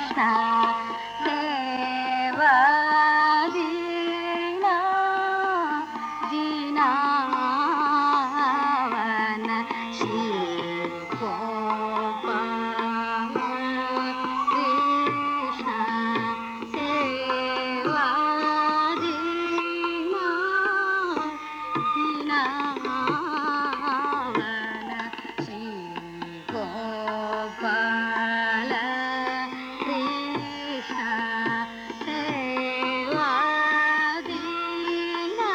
కృష్ణ దేవా దీనా దీనావన శ్రీ గోపాల కృష్ణ సేవా దీనా దీనావన శ్రీ గోపాల కృష్ణ సేవా దీనా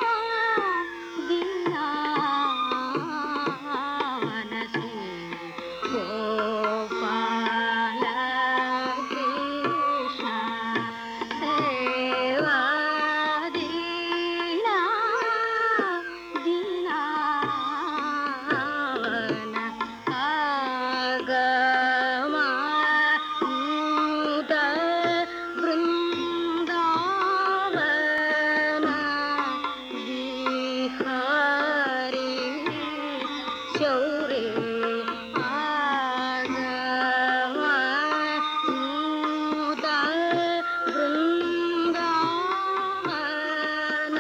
దీనావన శ్రీ గోపాల కృష్ణ సేవా దీనా దీనావన ఆగమూత బృందావన విహారీ శౌరే ఆగమూత బృందావన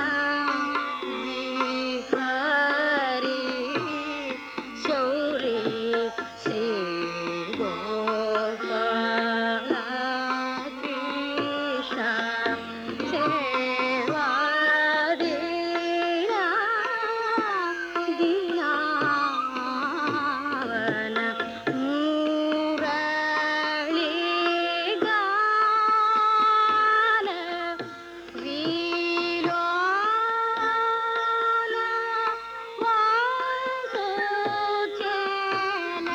విహారీ శౌరే శ్రీ గోపాల కృష్ణ సేవా దీనా దీనావన మురళీ గాన వీలోల వాసుచేల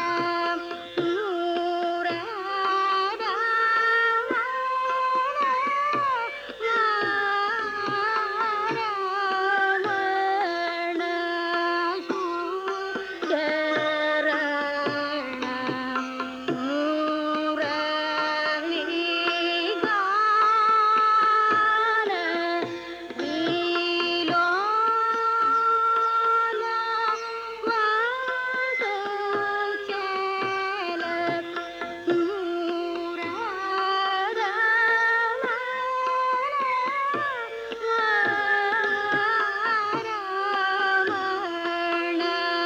నూరరమణ శరణ మురళీ గాన వీలోల వాసుచేల రమణ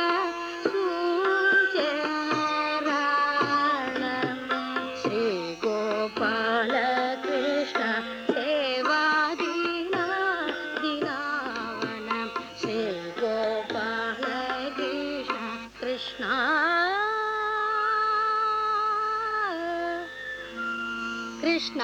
శ్రీ గోపాల కృష్ణ సేవా దీనా దినావన శ్రీ గోపాల కృష్ణ కృష్ణ కృష్ణ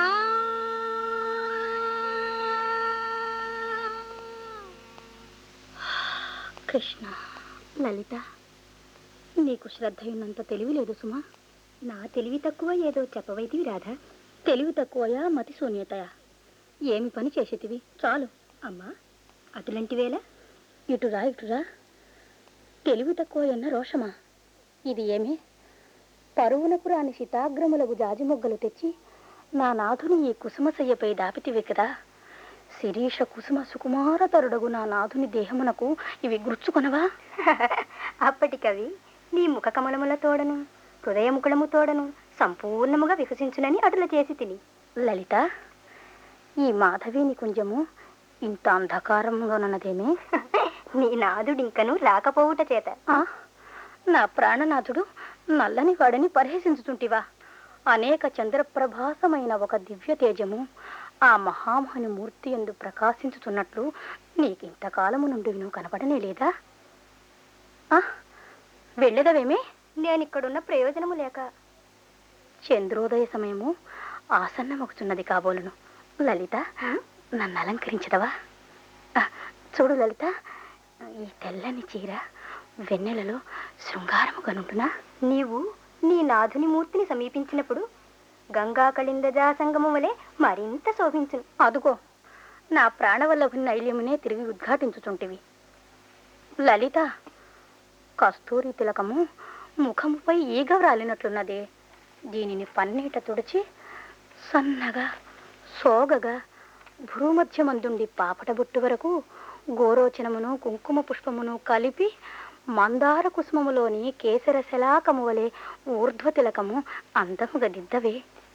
కృష్ణ లలిత నీకు శ్రద్ధ ఉన్నంత తెలివి లేదు సుమా నా తెలివి తక్కువ ఏదో చెప్పవైతివి రాధా తెలివి తక్కువయా మతి శూన్యతయా ఏమి పని చేసేటివి చాలు అమ్మా అటులంటివేలా ఇటురా ఇటురా తెలివి తక్కువ ఎన్న రోషమా ఇది ఏమి పరువునకు రాని శితాగ్రములకు జాజిమొగ్గలు తెచ్చి నా నాథుని ఈ కుసుమశయ్యపై దాపితివి కదా శిరీష కుసుమ సుకుమార తరుడగు నా నాథుని దేహమునకు ఇవి గుర్చుకొనవా అప్పటికవి నీ ముఖ కమలముల తోడను హృదయముకుళము తోడను సంపూర్ణముగా వికసించునని అటుల చేసి తిని లలిత ఈ మాధవి నికుంజము ఇంత అంధకారంలోనన్నదేమే నీ నాదుడింకను రాకపోవుట చేత ఆ, నా ప్రాణనాథుడు నల్లని వాడని పరిహసించుతుంటివా అనేక చంద్రప్రభాసమైన ఒక దివ్య తేజము ఆ మహామహని మూర్తి ఎందు ప్రకాశించుతున్నట్లు నీకింతకాలము నుండి నువ్వు కనపడనే లేదా ఆ, వెళ్ళేదవేమే నేనిక్కడున్న ప్రయోజనము లేక చంద్రోదయ సమయము ఆసన్నమవుతున్నది కాబోలును లలిత నన్ను అలంకరించదవా ఆ, చూడు లలిత ఈ తెల్లని చీర వెన్నెలలో శృంగారముగానుంటున్నా నీవు నీ నాథుని మూర్తిని సమీపించినప్పుడు గంగా కళిందజా సంగము వలె మరింత శోభించును అదుగో నా ప్రాణవల్లభ నైల్యమునే తిరిగి ఉద్ఘాటించుచుంటివి లలిత కస్తూరి తిలకము ముఖముపై ఈగ వ్రాలినట్లున్నదే దీనిని పన్నీట తుడిచి సన్నగా సోగగా భ్రూమధ్యమందుండి పాపట బొట్టు వరకు గోరోచనమును కుంకుమ పుష్పమును కలిపి మందార కుసుమములోని కేసర శలాకము వలె ఊర్ధ్వ తిలకము అందముగా దిద్దవే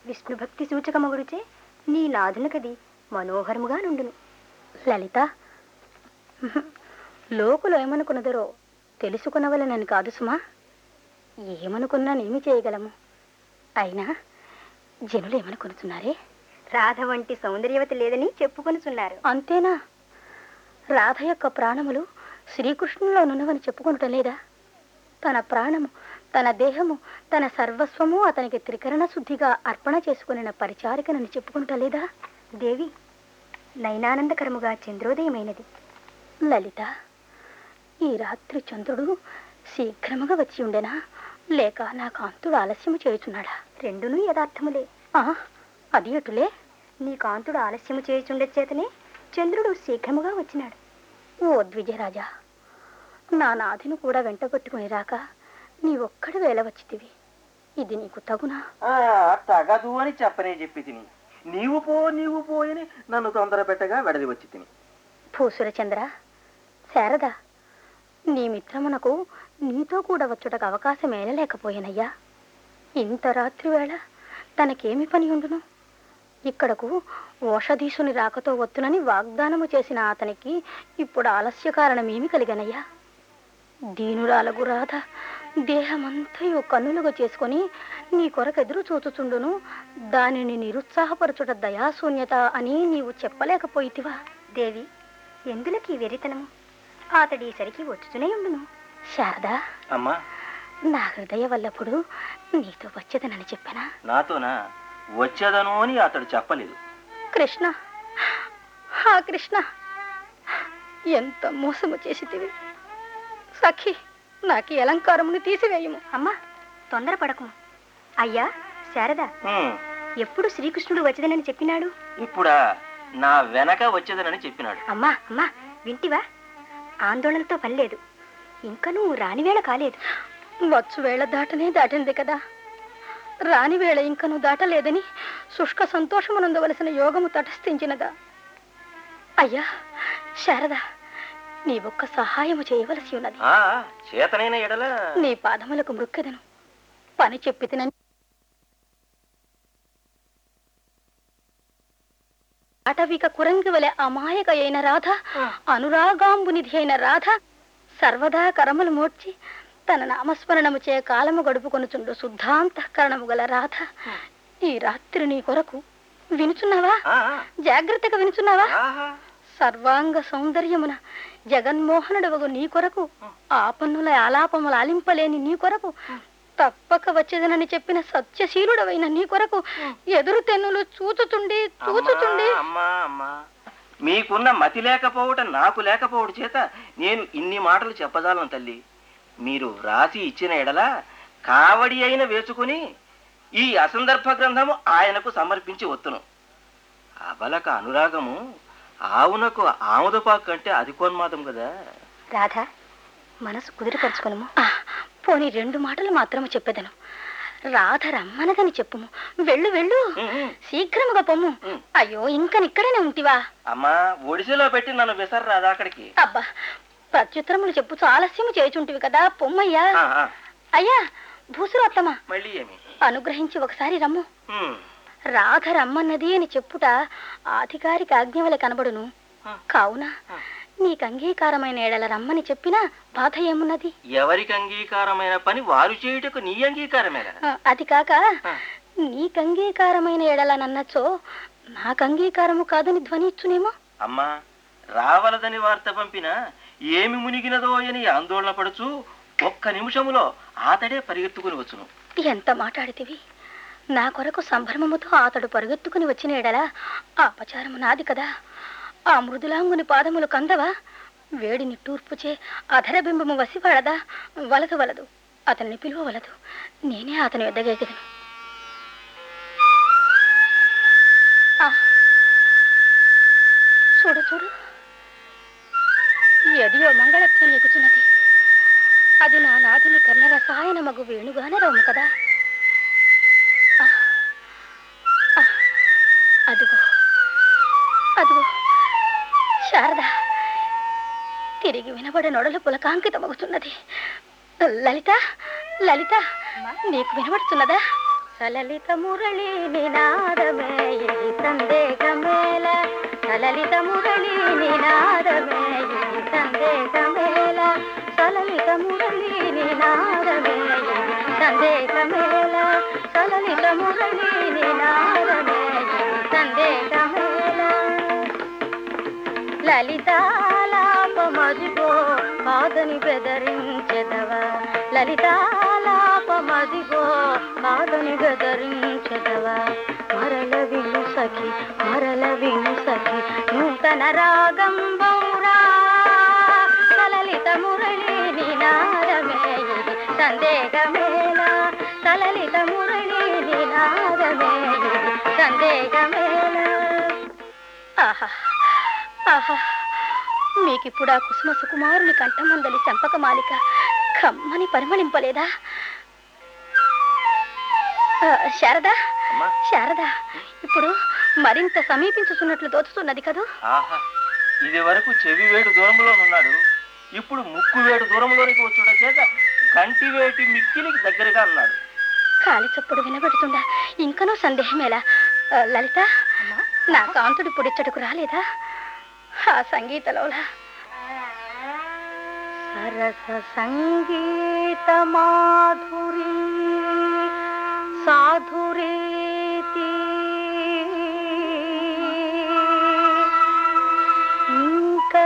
విష్ణు భక్తి సూచకమగుడుచే నీ నాదునకది మనోహరముగా నుండును లలిత లోకులు ఏమనుకున్నదరో తెలుసుకునవలనని కాదు సుమా ఏమనుకున్నా నేమి చేయగలము అయినా జనులు ఏమనుకునుతున్నారే రాధ వంటి సౌందర్యవతి లేదని చెప్పుకొనుచున్నారు అంతేనా రాధ యొక్క ప్రాణములు శ్రీకృష్ణులోనున్నవని చెప్పుకుంటం లేదా తన ప్రాణము తన దేహము తన సర్వస్వము అతనికి త్రికరణ శుద్ధిగా అర్పణ చేసుకుని పరిచారికనని చెప్పుకుంటా లేదా దేవి నయనానందకరముగా చంద్రోదయమైనది లలిత ఈ రాత్రి చంద్రుడు శీఘ్రముగా వచ్చి ఉండెనా లేక నా కాంతుడు ఆలస్యము చేయుచున్నాడా రెండునూ యథార్థములే ఆ, అది ఎటులే నీ కాంతుడు ఆలస్యము చేయుచుండే చేతనే చంద్రుడు శీఘ్రముగా వచ్చినాడు ఓ ద్విజరాజా నా నాథిని కూడా వెంట పెట్టుకుని రాక నీ ఒక్కడి వేళ వచ్చితివి ఇది నీకు తగునా ఆ, తగదు అని చెప్పనే చెప్పి తిని నీవు పో నీవు పో అని నన్ను తొందర పెట్టగా వెడలి వచ్చి తిని భూసురచంద్ర శారద నీ మిత్రమునకు నీతో కూడా వచ్చుటకు అవకాశం లేకపోయానయ్యా ఇంత రాత్రి వేళ తనకేమి పని ఉండును ఇక్కడకు ఓషధీసుని రాకతో వత్తునని వాగ్దానము చేసిన అతనికి ఇప్పుడు ఆలస్య కారణమేమి కలిగనయ్యా దీనురాలగు రాధ దేహమంతయు కన్నులుగా చేసుకొని నీ కొరకు ఎదురు చూచుచుండును దానిని నిరుత్సాహపరచుట దయాశూన్యత అని నీవు చెప్పలేకపోయితివా దేవి ఎందులకి ఈ వెరితనము అతడి సరికి వచ్చుతూనే ఉండును శారదా అమ్మా నా హృదయ వల్లప్పుడు నీతో వచ్చేదనని చెప్పానా నాతోనా వచ్చేదను అని అతడు చెప్పలేదు కృష్ణ హా కృష్ణ ఎంత మోసము చేసితివి సఖి నాకు ఈ అలంకారముని తీసివేయము అమ్మా తొందరపడకు అయ్యా శారద హ్మ్, ఎప్పుడు శ్రీకృష్ణుడు వచ్చేదనని చెప్పినాడు ఇప్పుడా నా వెనక వచ్చేదనని చెప్పినాడు అమ్మా అమ్మా వింటివా ఆందోళనతో పని లేదు ఇంకా నువ్వు రానివేళ కాలేదు వచ్చు వేళ దాటనే దాటింది కదా రాని వేళ ఇంకను దాటలేదని శుష్క సంతోషమునందవలసిన యోగము తటస్థించినదా అయ్యా శారద నీ ఒక్క సహాయము చేయవలసి ఉన్నది ఆ చేతనైన ఎడల నీ పాదములకు మృక్కెదను పని చెప్పి తినని అటవిక కురంగి వలె అమాయక అయిన రాధ అనురాగాంబునిధి అయిన రాధ సర్వదా కరములు మోడ్చి తన నామస్మరణము చే కాలము గడుపుకొనుచుండు శుద్ధాంతఃకరణము గల రాధ ఈ రాత్రి నీ కొరకు వినుచున్నావా ఆ, జాగ్రత్తగా వినుచున్నావా ఆహా, సర్వాంగ సౌందర్యమున జగన్మోహనుడవగు నీ కొరకు ఆపన్నుల ఆలాపముల ఆలింపలేని నీ కొరకు తప్పక వచ్చేదనని చెప్పిన సత్యశీలుడవైన నీ కొరకు ఎదురు తెన్నులు చూచుచుండి చూచుచుండి అమ్మా అమ్మా మీకున్న మతి లేకపోవటం నాకు లేకపోవడం చేత నేను ఇన్ని మాటలు చెప్పజాలను తల్లి మీరు రాసి ఇచ్చిన ఎడల కావడి అయిన వేసుకుని ఈ అసందర్భ గ్రంథము ఆయనకు సమర్పించి వత్తును అబలక అనురాగము ఆవునకు ఆముదపాకు కంటే అధికోన్మాదం కదా రాధ మనసు కుదిరిపరుచుకును ఆ, పోనీ రెండు మాటలు మాత్రము చెప్పేదను రాధ రమ్మనదని చెప్పుము వెళ్ళు వెళ్ళు ఉహు. శీఘ్రముగా పొమ్ము ఉమ్. అయ్యో ఇంకనిక్కడనే ఉంటివా అమ్మా ఒడిశలో పెట్టి నన్ను విసర్రాదా అక్కడికి అబ్బా ప్రత్యుత్తరములు చెప్పు ఆలస్యము చేయుచుంటివి కదా పొమ్మయ్యా ఆ, ఆ, అయ్యా భూసురోత్తమా మళ్ళీ ఏమి అనుగ్రహించి ఒకసారి రమ్ము ఉమ్, రాధ రమ్మన్నది అని చెప్పుట ఆధికారిక ఆజ్ఞ వలె కనబడును ఆ. కావున ఆ. నీకు అంగీకారమైన ఏడల రమ్మని చెప్పినా బాధ ఏమున్నది ఎవరికి అంగీకారమైన పని వారు చేయుటకు నీ అంగీకారమేనా ఆ, అది కాక ఆ. నీకు అంగీకారమైన ఏడల నన్నచో నాకు అంగీకారము కాదని ధ్వని ఇచ్చునేమో అమ్మా రావలదని వార్త పంపిన ఏమి మునిగినదో అని ఆందోళన పడుచు ఒక్క నిమిషములో ఆతడే పరిగెత్తుకుని వచ్చును ఎంత మాట్లాడితివి నా కొరకు సంభ్రమముతో అతడు పరుగెత్తుకుని వచ్చిన ఎడల ఆ అపచారము నాది కదా ఆ మృదులాంగుని పాదములు కందవా వేడిని తూర్పుచే అధరబింబము వసిపడదా వలదు వలదు అతన్ని పిలువవలదు నేనే అతని ఎద్దగేగదను చూడు చూడు ఎదియో మంగళత్వం ఎగుచున్నది అది నా నాథుని కన్న రసాయన మగు వేణుగానే రమ్ము కదా ఆ, ఆ, అదుగో అదుగో శారద తిరిగి వినబడే నొడలు పులకాంకితమగుతున్నది లలిత లలిత నీకు వినబడుతున్నదా సలలిత మురళి నినాదమే ఇది సందేహమేల సలలిత మురళి నినాదమే ఇది సందేహమేల సలలిత మురళి నినాదమే ఇది సందేహమేల సలలిత మురళి నినాదమే ఇది సందేహమేల లలితాలాపమదిగో కాదని బెదరించెదవా లలితాలాపమదిగో కాదని బెదరించెదవా మరల విను సఖి మరల విను సఖి నూతన రాగం బౌరా సలలిత మురళి నినాదమే ఇది సందేహమేలా సలలిత మురళి నినాదమే ఇది సందేహమేలా ఆహా ఆహా మీకిప్పుడు ఆ కుసుమ సుకుమారుని కంఠమందలి చంపక మాలిక కమ్మని పరిమళింపలేదా ఆ, శారదా అమ్మా శారదా ఇప్పుడు మరింత సమీపించుతున్నట్లు తోచుతున్నది కదూ ఆహా ఇది వరకు చెవి వేడు దూరంలో ఉన్నాడు ఇప్పుడు ముక్కు వేడు దూరంలోనికి వచ్చుట చేత గంటి వేటి మిక్కిలికి దగ్గరగా ఉన్నాడు కాలి చప్పుడు వినబడుతుందా ఇంకనూ సందేహమేలా ఆ, లలిత నా కాంతుడు ఇప్పుడు ఇచ్చటకు రాలేదా ఆ సంగీతలోలా సరస సంగీత మాధురి సాధురేతి ఇంకా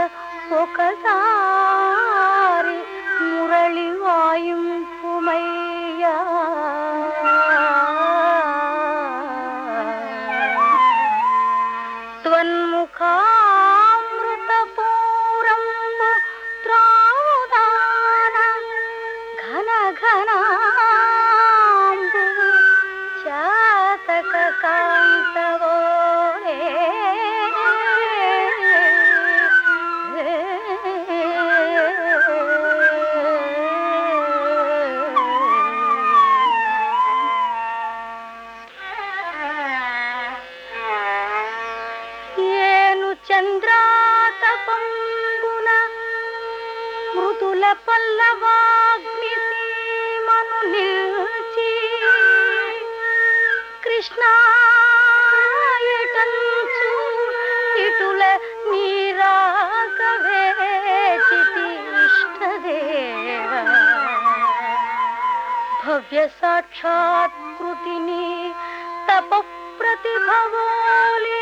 ఒకసారి మురళి వాయింపుమయ్యా త్వన్ముఖామృతపూరంబు త్రావుదాన ఘన ఘనాంబు చాతక కాంతవోలే ఏను చంద్రాతపంబున మృదుల పల్లవాగ్ని సీమను నిల్చి కృష్ణాయటంచు ఇటుల నీరాగవేచితి ఇష్టదేవ భవ్య సాక్షాత్కృతిని తప ప్రతిభవోలే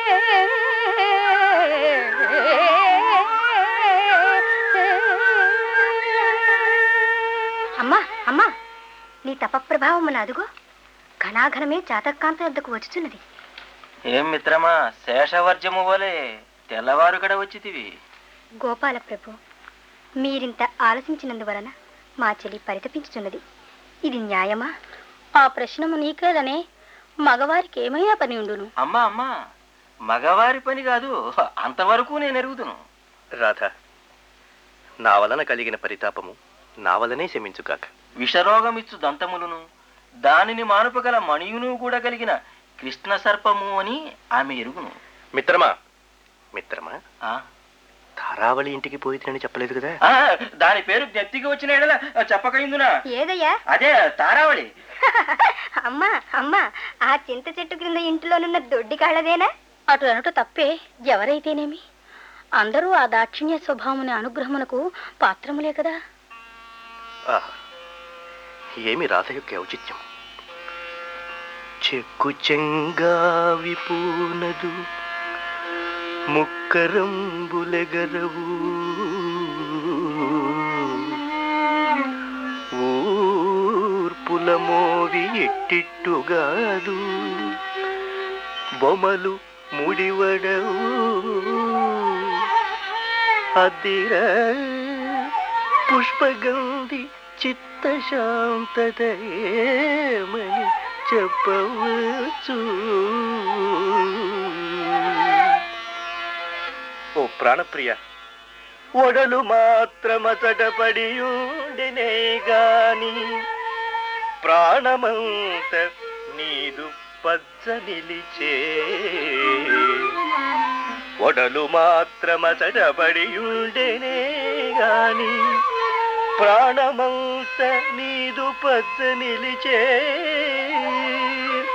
అమ్మా అమ్మా నీ తపప్రభావమున అదుగో ఘనాఘనమే జాతకాంత వద్దకు వచ్చుచున్నది ఏం మిత్రమా శేషవర్జము వలె తెల్లవారు కడ వచ్చితివి గోపాల ప్రభు మీరింత ఆలోచించినందువలన మా చెల్లి పరితపించుచున్నది ఇది న్యాయమా ఆ ప్రశ్నము నీకేదనే మగవారికి ఏమైనా పని ఉండును అమ్మా అమ్మా మగవారి పని కాదు అంతవరకు నేను ఎరుగుదును రాధ నా వలన కలిగిన పరితాపము నా వలనే శమించుగాక విషరోగమిచ్చు దంతములను దానిని మానుపగల మణియును కూడా కలిగిన కృష్ణ సర్పము అని ఆమె ఎరుగును మిత్రమా మిత్రమా ఆ ధారావళి ఇంటికి పోయితేనని చెప్పలేదు కదా ఆ, దాని పేరు జ్ఞప్తికి వచ్చిన ఎడల చెప్పకయిందునా ఏదయ్యా అదే తారావళి అమ్మా అమ్మా ఆ చింత చెట్టు క్రింద ఇంటిలోనున్న దొడ్డి కాళ్ళదేనా అటు అనట తప్పే ఎవరైతేనేమి అందరూ ఆ దాక్షిణ్య స్వభావముని అనుగ్రహమునకు పాత్రములే కదా ఆహా ఏమి రాధ యొక్క ఔచిత్యం చెక్కు చెంగావి పూనదు ముక్కరంబులెగరవు ఊర్పుల మోవి ఎట్టిట్టుగాదు బొమ్మలు ముడివడవు అదిర పుష్పగంధి చిత్తశాంతదయేమని చెప్పవచ్చు ఓ ప్రాణప్రియ ఒడలు మాత్రమతటపడి ఉండినే గాని ప్రాణమంత నీదు పచ్చ నిలిచే ఒడలు మాత్రమతటపడి ఉండేనే గాని ప్రాణమంత నీదు పచ్చ నిలిచే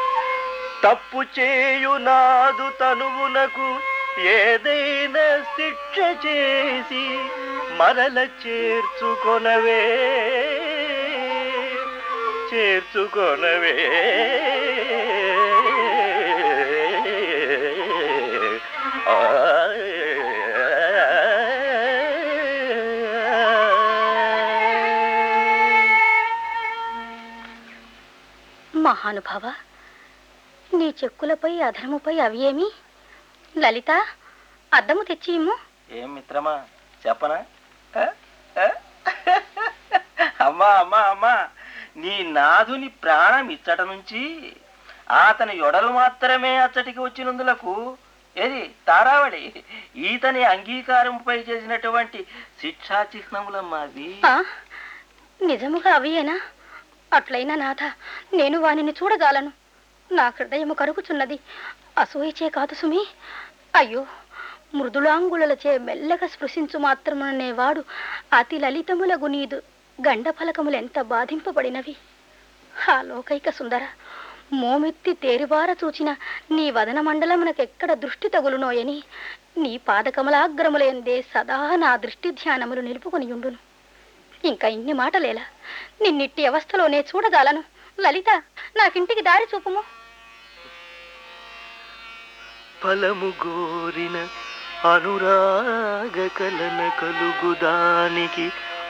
తప్పు చేయునాదు తనువునకు ఏదైనా శిక్ష చేసి మరల చేర్చుకొనవే చేర్చుకొనవే మహానుభావ నీ చెక్కులపై అధరముపై అవి ఏమి లలిత అద్దము తెచ్చి ఇమ్ము ఏం మిత్రమా చెప్పనా ఆ? ఆ? అమ్మా అమ్మా అమ్మా నీ నాదుని ప్రాణం ఇచ్చట నుంచి అతని యొడలు మాత్రమే అచ్చటికి వచ్చినందులకు ఏది తారావళి ఈతని అంగీకారంపై చేసినటువంటి శిక్షా చిహ్నములమ్మా అవి ఆ, నిజముగా అవియేనా అట్లయినా నాథ నేను వానిని చూడజాలను నా హృదయము కరుగుచున్నది అసూయచే కాదు సుమి అయ్యో మృదులాంగులచే మెల్లగా స్పృశించు మాత్రమనేవాడు అతి లలితములగు నీదు గండ ఫలకములెంత బాధింపబడినవి ఆ లోకైక సుందర మోమెత్తి తేరివార చూచిన నీ వదన మండలమునకెక్కడ దృష్టి తగులునోయని నీ పాదకమలాగ్రములందే సదా నా దృష్టి ధ్యానములు నిలుపుకొనియుండును ఇంకా ఇన్ని మాటలేలా నిన్నిట్టి అవస్థలోనే చూడగలను లలిత నాకింటికి దారి చూపుము ఫలము గోరిన అనురాగ కలన కలుగుదానికి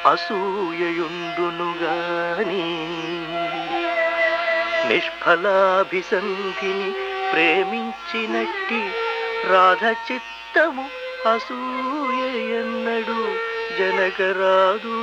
అసూయయుండునుగాని నిష్ఫలాభిసంధిని ప్రేమించినట్టి రాధ చిత్తము అసూయ ఎన్నడు జనకరాదు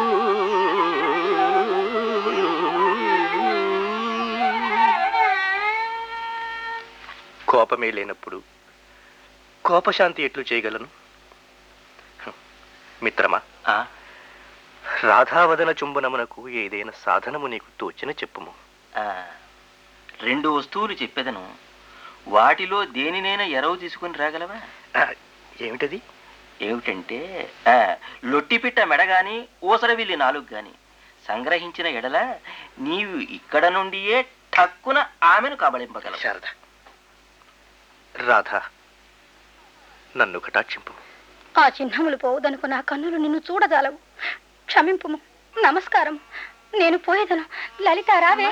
కోపమే లేనప్పుడు కోపశాంతి ఎట్లు చేయగలను హ్, మిత్రమా ఆ? రాధావదన చుంబనమునకు ఏదైనా సాధనము నీకు తోచిన చెప్పుము ఆ, రెండు వస్తువులు చెప్పేదను వాటిలో దేనినైనా ఎరవు తీసుకుని రాగలవా ఆ, ఏమిటది ఏమిటంటే ఆ, లొట్టిపిట్ట మెడ గాని ఊసరవిల్లి నాలుగు గాని సంగ్రహించిన ఎడల నీవు ఇక్కడ నుండియే ఠక్కున ఆమెను కబళింపగలవు శారద రాధా నన్ను కటాక్షింపు ఆ చిహ్నములు పోవదనుకు నా కన్నులు నిన్ను చూడజాలవు క్షమింపుము నమస్కారం నేను పోయేదను లలిత రావే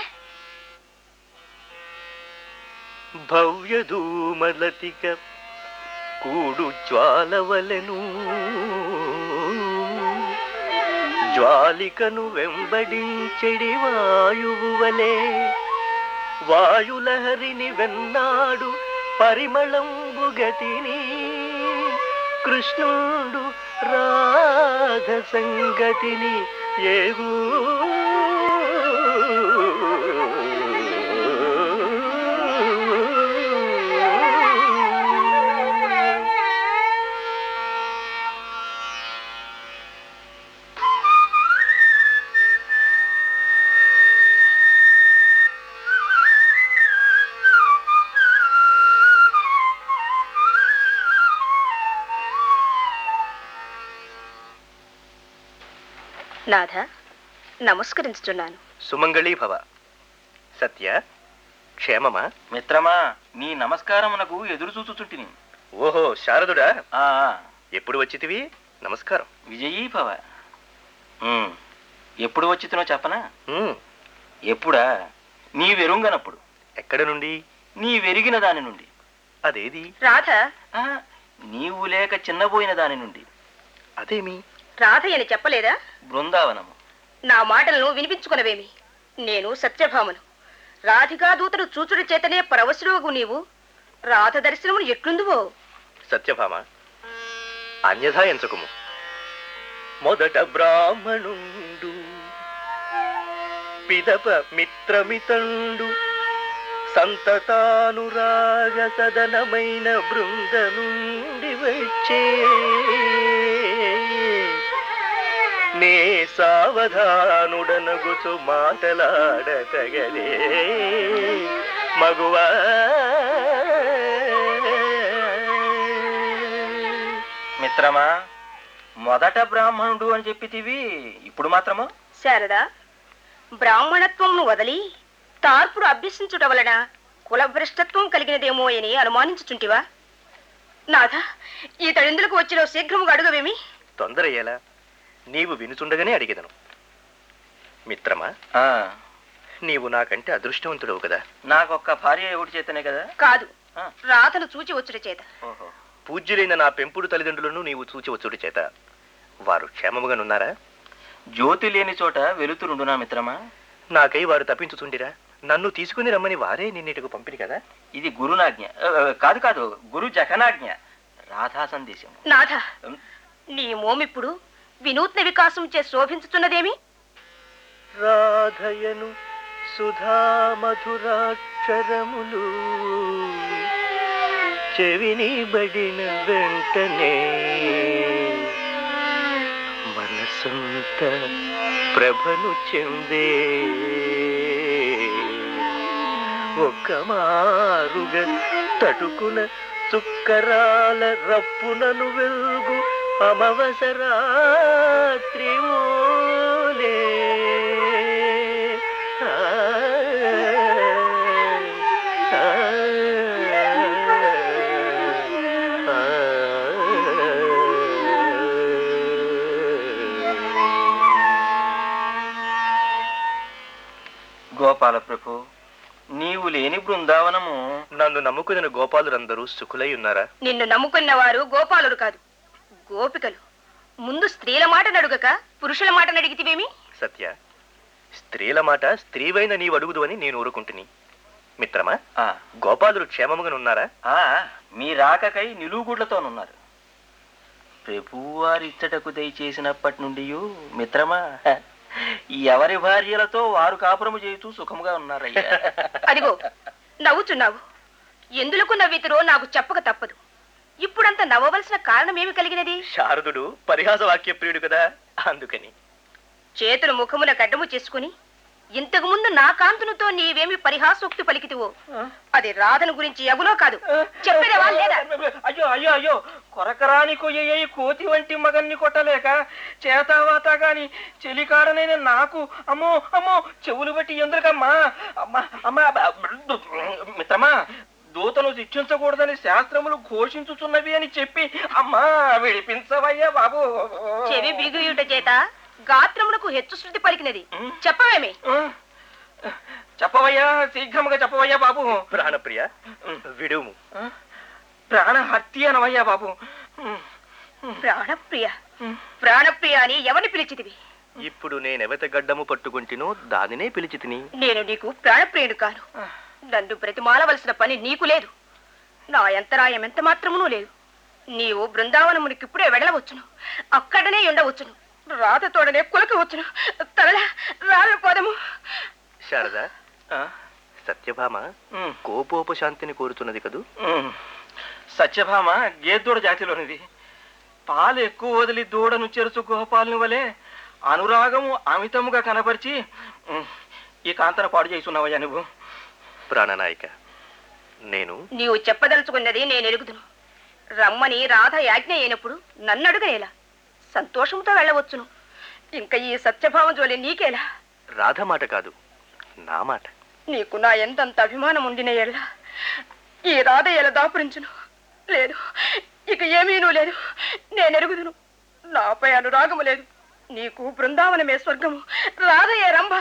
భవ్యధూమలతిక కూడు జ్వాలవలెను జ్వాలికను వెంబడించెడి వాయువు వలె వాయులహరిని వెన్నాడు పరిమళంబుగతిని కృష్ణుడు రాధ సంగతిని ఏగూ నాథ నమస్కరించుచున్నాను సుమంగళీ భవ సత్య క్షేమమా మిత్రమా నీ నమస్కారమునకు ఎదురు చూచుచుంటిని ఓహో శారదుడా ఆ ఎప్పుడు వచ్చితివి నమస్కారం విజయీ భవ ఉమ్, ఎప్పుడు వచ్చితునో చెప్పనా ఉమ్, ఎప్పుడా నీ వెరుంగనప్పుడు ఎక్కడ నుండి నీ వెరిగిన దాని నుండి అదేది రాధ ఆ, నీవు లేక చిన్నబోయిన దాని నుండి అదేమి రాధ అని చెప్పలేదా బృందావనము నా మాటలను వినిపించుకునవేమి నేను సత్యభామను రాధికా దూతను చూచుడి చేతనే పరవశుడవగు నీవు రాధ దర్శనమును ఎట్లుందువో సత్యభామ అన్యథా ఎంచకుము మొదట బ్రాహ్మణుండు పిదప మిత్రమితండు సంతతానురాగ సదనమైన బృంద నుండి వచ్చే నే సావధానుడనగుచు మాటలాడతగదే మగువా మిత్రమా మొదట బ్రాహ్మణుడు అని చెప్పితివి ఇప్పుడు మాత్రము శారద బ్రాహ్మణత్వమును వదలి తార్పుడు అభ్యసించుట వలన కులభ్రష్టత్వం కలిగినదేమో అని అనుమానించుచుంటివా నాథ ఈ తడిందులకు వచ్చిన శీఘ్రముగా అడుగవేమి తొందర ఎలా నీవు వినుచుండగానే అడిగెదను మిత్రమా ఆ, నీవు నాకంటే అదృష్టవంతుడవు కదా నాకొక్క భార్య ఎవడి చేతనే కదా కాదు ఆ. రాతను చూచి వచ్చుట చేత ఓహో పూజ్యులైన నా పెంపుడు తల్లిదండ్రులను నీవు చూచివచ్చుడి చేత వారు క్షేమముగానున్నారా జ్యోతి లేని చోట వెలుతురుండునా మిత్రమా నాకై వారు తప్పించుచుండిరా నన్ను తీసుకుని రమ్మని వారే నిన్నిటకు పంపిణి కదా ఇది గురునాజ్ఞ ఆ, కాదు కాదు గురు జగనాజ్ఞ రాధా సందేశం నాథ ఉమ్, నీ మోమిప్పుడు వినూత్న వికాసం చే శోభించుతున్నదేమి రాధయను సుధా మధురాక్షరములు చెవిని బడిన వెంటనే మనసంత ప్రభను చెందే ఒక్క మారుగా తటుకున చుక్కరాల రప్పునను వెలుగు అమవసరాత్రి ఓలే ఆ, ఆ, గోపాల ప్రభు నీవు లేని బృందావనము నన్ను నమ్ముకున్న గోపాలురందరూ సుఖులై ఉన్నారా నిన్ను నమ్ముకున్న వారు గోపాలుడు కాదు గోపికలు ముందు స్త్రీల మాట నడుగక పురుషుల మాట నడిగితివేమి సత్య స్త్రీల మాట స్త్రీవైన నీవు అడుగుదు అని నేను ఊరుకుంటుని మిత్రమా ఆ, గోపాలుడు క్షేమముగానున్నారా ఆ, మీ రాకకై నిలువుగుడ్లతోనున్నారు ప్రభువారి ఇచ్చటకు దయచేసినప్పటి నుండి మిత్రమా హ, ఎవరి భార్యలతో వారు కాపురము చేయుతూ సుఖముగా ఉన్నారయ్యా అదిగో నవ్వుచున్నావు ఎందులకు నవ్వితురో నాకు చెప్పక తప్పదు ఇప్పుడంత నవ్వవలసిన కారణమేమి కలిగినది శారదుడు పరిహాస వాక్య ప్రియుడు కదా అందుకని చేతులు ముఖమున గడ్డము చేసుకుని ఇంతకు ముందు నా కాంతునితో నీవేమి పరిహాసోక్తి పలికితివో అది రాధను గురించి ఎగులో కాదు చెప్పేదేవా లేదా అయ్యో అయ్యో అయ్యో కొరకరాని కొయ్యయ్యి కోతి వంటి మగన్ని కొట్టలేక చేతావాత గాని చెలికాడనైన నాకు అమ్మో అమ్మో చెవులు బట్టి ఎందుకమ్మా అమ్మా అమ్మా మిత్రమా దూతను శిక్షించకూడదని శాస్త్రములు ఘోషించుచున్నవి అని చెప్పి అమ్మా విడిపించవయ్యా బాబు చెవి బిగుయుట చేత గాత్రమునకు హెచ్చు శృతి పలికినది చెప్పవేమి ఆ, చెప్పవయ్యా శీఘ్రముగా చెప్పవయ్యా బాబు ప్రాణప్రియ విడుము ఆ, ప్రాణ హత్య అనవయ్యా బాబు ప్రాణప్రియ ప్రాణప్రియ అని ఎవరిని పిలిచితివి ఇప్పుడు నేనెవత గడ్డము పట్టుకుంటినో దానినే పిలిచి తిని నేను నీకు ప్రాణప్రియుడు కాను నన్ను బ్రతిమాలవలసిన పని నీకు లేదు నా ఎంతరాయం ఎంత మాత్రమునూ లేదు నీవు బృందావనమునికి ఇప్పుడే వెళ్ళవచ్చును అక్కడనే ఉండవచ్చును రాతతోడనే కులకవచ్చును తరలా రాను పోదము శారద ఆ, సత్యభామ ఉమ్, కోపోపశాంతిని కోరుతున్నది కదూ ఉమ్. సత్యభామ గేదూడ జాతిలోనిది పాలు ఎక్కువ వదిలి దూడను చెరుచు గోపాలని వలె అనురాగము అమితముగా కనపరిచి ఉమ్, ఈ కాంతన పాడు చేస్తున్నావయ్యా నువ్వు ప్రాణనాయిక నేను నీవు చెప్పదలుచుకున్నది నేను ఎరుగుదును రమ్మని రాధ యాజ్ఞ అయినప్పుడు నన్ను అడుగనేలా సంతోషంతో వెళ్ళవచ్చును ఇంకా ఈ సత్యభావం జోలి నీకేలా రాధ మాట కాదు నా మాట నీకు నా ఎంతంత అభిమానం ఉండిన ఎళ్ళ ఈ రాధ ఎలా దాపురించును లేదు ఇక ఏమీనూ లేదు నేను ఎరుగుదును నాపై అనురాగము లేదు నీకు బృందావనమే స్వర్గము రాధయే రంభ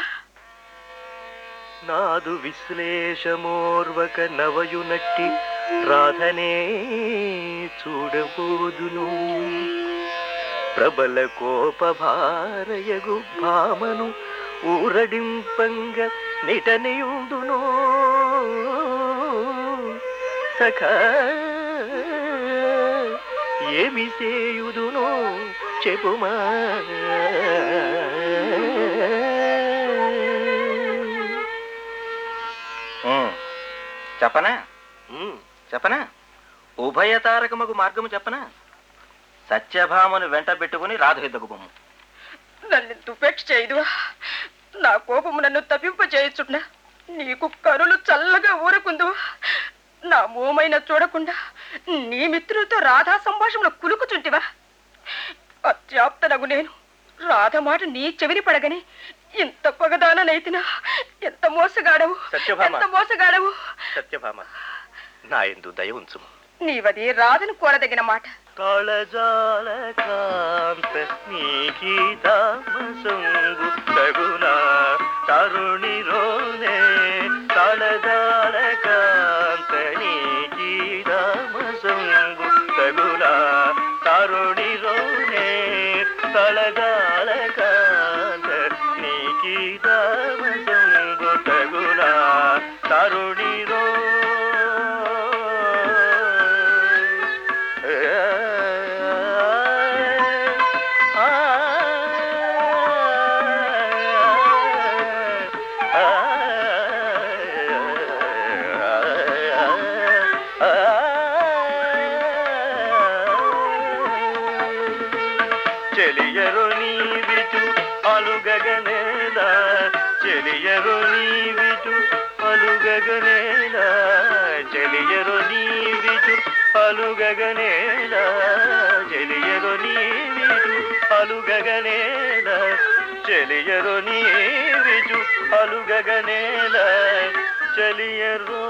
నాదు విశ్లేషమోర్వక నవయునట్టి రాధనే చూడబోదును ప్రబల కోపభారయగు భామను ఊరడింపంగ నిటనియుందును సఖా ఏమి సేయుదును చెప్పుమా ఉమ్, చెప్పనా ఉమ్, చెప్పనా ఉభయతారకమగు మార్గము చెప్పనా సత్యభామను వెంట పెట్టుకుని రాధయుద్ధకు బొమ్మ నన్ను దుపేక్ష చేయదువా నా కోపము నన్ను తప్పింప చేయుచున్నా నీకు కరులు చల్లగా ఊరకుందువా నా మోమైన చూడకుండా నీ మిత్రులతో రాధా సంభాషణలో కులుకుచుంటివా అత్యాప్తనగు నేను రాధ మాట నీ చెవిని పడగని ఇంత పగదాననైతినా ఎంత మోసగాడవు సత్యభామ. ఎంత మోసగాడవు సత్యభామ నా ఎందు దయ ఉంచుము నీవది రాధను కోరదగిన మాట తళజాల కాంత నీ గీతామసంగు తగునా తరుణిరోనే తళజాల కాంత నీ గీతామసంగు తగునా తరుణిరోనే తళజాల కాంత నీ గీతామసంగు తగునా తరుణిరో చెలియరు నీవిచు అలుగగనేల చెలియరు నీవిచు అలుగగనేల చెలియరు నీవిచు అలుగగనేల చెలియరు నీవిచు అలుగగనేల చెలియరు నీవిచు అలుగగనేల చెలియరు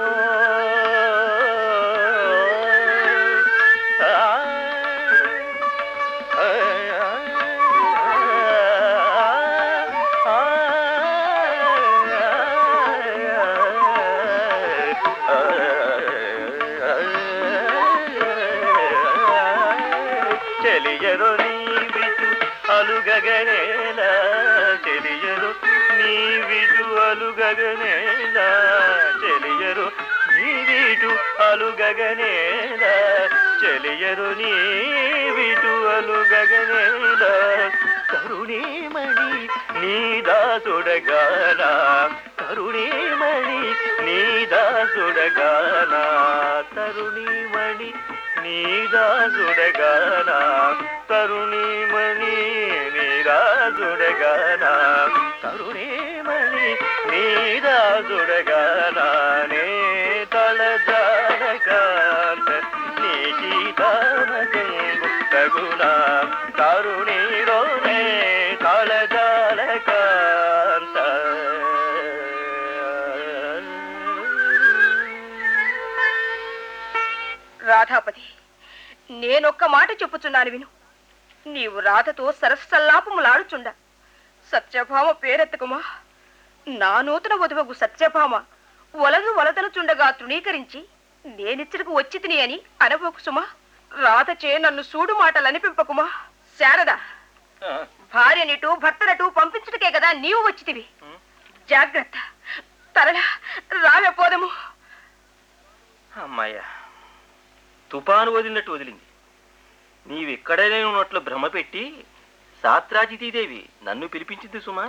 చెలియరు నీవిజు అలుగగనేల చెలియరు నీవిజు అలుగగనేల చెలియరు నీవిజు అలుగగనేల చెలియరు నీవిజు అలుగగనేల కరుణీమణి నీదాసుడగానా కరుణీమణి నీదాసుడగానా తరుణీమణి నీదాసుడగానా తరుణీమణి నీదాసుడగానా తరుణీమణి నీదాసుడగానా నే తలజానకాంత నీ గీతామకంగు తగునా తరుణీరోనే తలజాలకాంత రాధాపతి నేనొక్క మాట చెప్పుచున్నాను విను నీవు రాధతో సరస్సల్లాపములాడుచుండ సత్యభామ పేరెత్తకుమా నా నూతన వధువగు సత్యభామ వలదు వలదనుచుండగా తృణీకరించి నేనిచ్చటకు వచ్చి తిని అని అనబోకు సుమా రాధచే నన్ను సూడు మాటలు అనిపింపకుమా శారద భార్యనిటు భర్తనటు పంపించుటకే కదా నీవు వచ్చితివి జాగ్రత్త తరలా రావే పోదము అమ్మాయ్యా తుపాను వదిలినట్టు వదిలింది నీవెక్కడైనా ఉన్నట్లు భ్రమ పెట్టి సాత్రాజితీదేవి నన్ను పిలిపించింది సుమా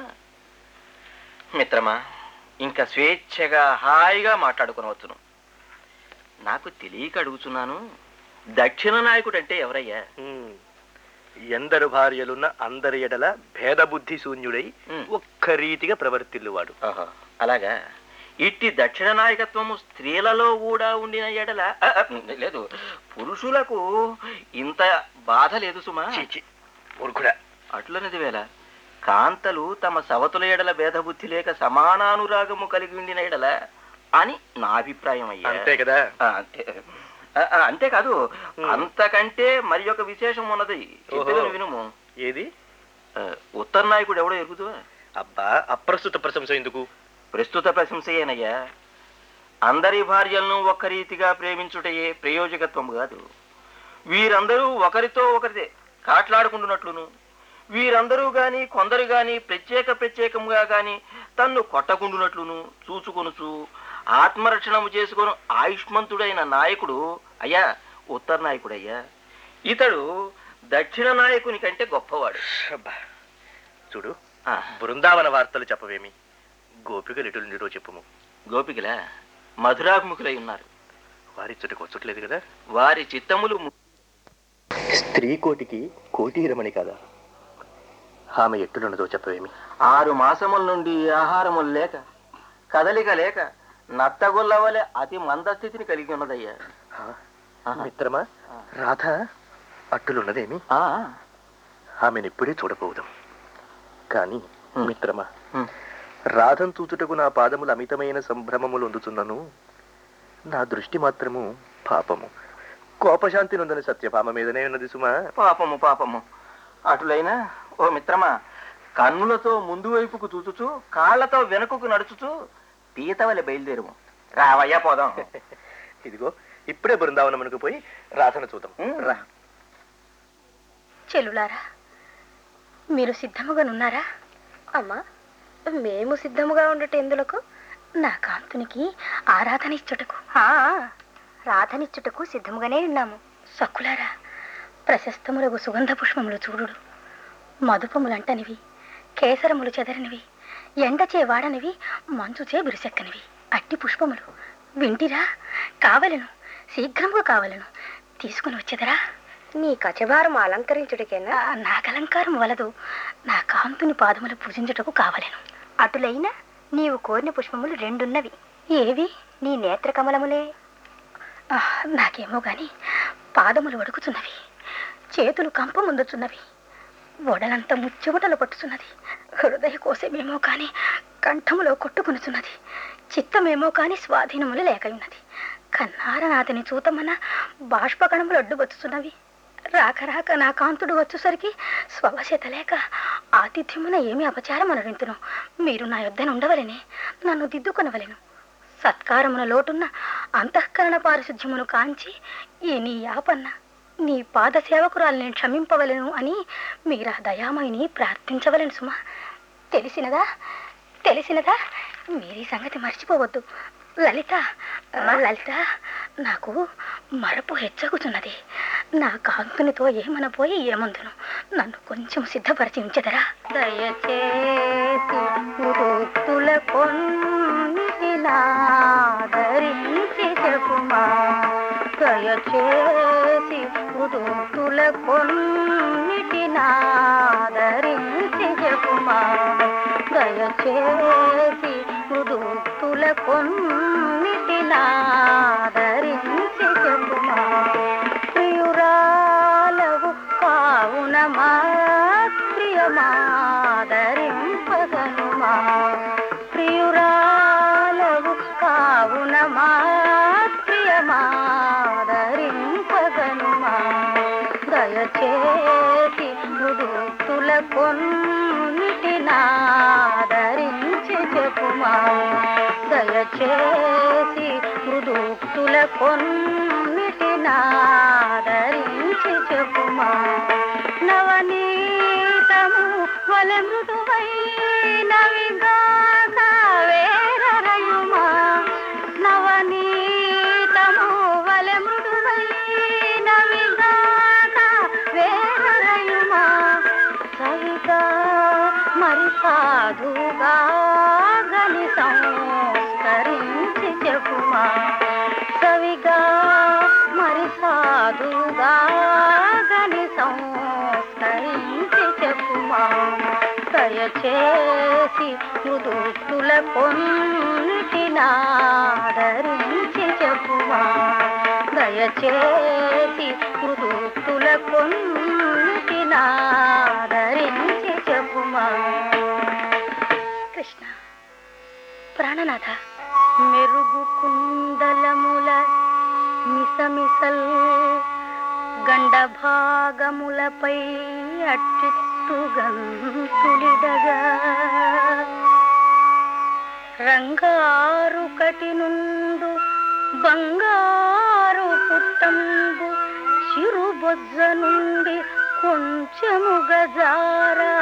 మిత్రమా ఇంకా స్వేచ్ఛగా హాయిగా మాట్లాడుకునవచ్చును నాకు తెలియక అడుగుతున్నాను దక్షిణ నాయకుడు అంటే ఎవరయ్యా ఉమ్. ఎందరు భార్యలున్న అందరి ఎడల భేదబుద్ధి శూన్యుడై ఉమ్. ఒక్క రీతిగా ప్రవర్తిల్లువాడు ఆహా, అలాగా ఇట్టి దక్షిణ నాయకత్వము స్త్రీలలో కూడా ఉండిన ఎడల ఆ, ఆ, లేదు పురుషులకు ఇంత బాధ లేదు సుమా చీచి మూర్ఖుడా అట్లనది వేళ కాంతలు తమ సవతుల ఎడల భేదబుద్ధి లేక సమానానురాగము కలిగి ఉండిన ఎడల అని నా అభిప్రాయం అయ్యా అంతే కదా ఆ, అంతే ఆ, ఆ, అంతేకాదు ఉమ్. అంతకంటే మరి ఒక విశేషం ఉన్నది చెప్పేది ఓహో. వినుము ఏది ఆ, ఉత్తర నాయకుడు ఎవడో ఎరుగుదువా అబ్బా అప్రస్తుత ప్రశంస ఎందుకు ప్రస్తుత ప్రశంసయేనయ్యా అందరి భార్యలను ఒక్క రీతిగా ప్రేమించుటయే ప్రయోజకత్వము కాదు వీరందరూ ఒకరితో ఒకరిదే కాట్లాడుకుంటున్నట్లును వీరందరూ గాని కొందరు గాని ప్రత్యేక ప్రత్యేకముగా గాని తన్ను కొట్టకుండునట్లును చూచుకొనుచు ఆత్మరక్షణము చేసుకొని ఆయుష్మంతుడైన నాయకుడు అయ్యా ఉత్తర నాయకుడయ్యా ఇతడు దక్షిణ నాయకుని కంటే గొప్పవాడు అబ్బా. చూడు ఆ, బృందావన వార్తలు చెప్పవేమి గోపికలు ఎటులుండిరో చెప్పుము గోపికల మధురాభిముఖులై ఉన్నారు వారి చుట్టకు వచ్చట్లేదు కదా వారి చిత్తములు ము- స్త్రీ కోటికి కోటి రమణి కదా ఆమె ఎట్టులున్నదో చెప్పవేమి ఆరు మాసముల నుండి ఆహారములు లేక కదలిక లేక నత్తగొల్ల వలె అతి మందస్థితిని కలిగి ఉన్నదయ్యా ఆ, ఆహా. మిత్రమా రాధ అట్టులున్నదేమి ఆ, ఆమెను ఇప్పుడే చూడబోదాం కానీ హ్మ్. మిత్రమా హ్మ్. రాధం చూచుటకు నా పాదములు అమితమైన సంభ్రమములు అందుతున్నను నా దృష్టి మాత్రము పాపము కోపశాంతి నొందని సత్యభామ మీదనే ఉన్నది సుమా పాపము పాపము అటులైనా ఓ మిత్రమా కన్నులతో ముందు వైపుకు చూచుచు కాళ్ళతో వెనుకకు నడుచుచు పీతవలి బయలుదేరుము రావయ్యా పోదాం ఇదిగో ఇప్పుడే బృందావనమునకు పోయి రాధను చూద్దాం ఉమ్. రా చెల్లులారా మీరు సిద్ధముగానున్నారా అమ్మా మేము సిద్ధముగా ఉండట ఎందులకు నా కాంతునికి ఆరాధన ఇచ్చుటకు రాధనిచ్చుటకు సిద్ధముగానే ఉన్నాము సక్కులారా ప్రశస్తములకు సుగంధ పుష్పములు చూడుడు మధుపములంటనివి కేసరములు చెదరనివి ఎండచే వాడనివి మంచుచే బిరుసెక్కనివి అట్టి పుష్పములు వింటిరా కావలను శీఘ్రముగా కావలను తీసుకుని వచ్చేదరా నీ కచవారం అలంకరించుటకేనా నాకు అలంకారం వలదు నా కాంతుని పాదములు పూజించుటకు కావలేను అటులైనా నీవు కోరిన పుష్పములు రెండున్నవి ఏవి నీ నేత్ర కమలములే నాకేమో గాని పాదములు వడుకుతున్నవి చేతులు కంప ముందుచున్నవి ఒడలంతా ముచ్చెమటలు పట్టుచున్నది హృదయ కోసమేమో కాని కంఠములో కొట్టుకొనుచున్నది చిత్తమేమో కాని స్వాధీనములు లేకయున్నది కన్నార నాతని చూతమన బాష్పకణములు అడ్డువచ్చుచున్నవి రాక రాక నా కాంతుడు వచ్చేసరికి స్వవశత లేక ఆతిథ్యమున ఏమి అపచారమనరింతును మీరు నా యొద్దన ఉండవలెనే నన్ను దిద్దుకొనవలెను సత్కారమున లోటున్న అంతఃకరణ పారిశుధ్యమును కాంచి ఈ నీ యాపన్న నీ పాద సేవకురాల్ని క్షమింపవలెను అని మీరా దయామయిని ప్రార్థించవలెను సుమా తెలిసినదా తెలిసినదా మీరీ సంగతి మర్చిపోవద్దు లలిత లలిత నాకు మరపు హెచ్చగుతున్నది నా కాంతునితో ఏమనపోయి ఏమందును నన్ను కొంచెం సిద్ధపరిచి ఉంచెదరా దయచేసి ఉరుక్కుల కొన్నిటినాదరించి చెప్పుమా దయచేసి ఉరుక్కుల కొన్నిటినాదరించి చెప్పుమా దయచేసి మృదుక్తుల కొన్నిటినాదరించి చెప్పుమా ప్రియురాలవు కావున మా ప్రియమాదరింపగనుమా ప్రియురాలవు కావున మా ప్రియమాదరింపగనుమా దయచేసి మృదుక్తుల కొన్నిటినాదరించి చెప్పుమా దయచేసి మృదుక్తుల కొన్నిటినాదరించి చెప్పుమా నవనీతము వలె మృదువై నవిగాక వేరరయుమా నవనీతము వలె మృదువై నవిగాక వేరరయుమా సవిగా మరి సాధుగా గని సంస్కరించి చెప్పుమా సవిగా మరి సాధుగా గని సంస్కరించి చెప్పుమా దయచేసి మృదుస్తుల కొన్నిటినాదరించి చెప్పుమా దయచేసి మృదుస్తుల కొన్నిటినాదరించి చెప్పుమా కృష్ణ ప్రాణనాథ మెరుగు కుండలముల మిసమిసల్ గండ భాగములపై అట్టిట్టు గంతులిడగా రంగారు కటి నుండు బంగారు పుట్టంబు చిరుబొజ్జ నుండి కొంచెము గజారా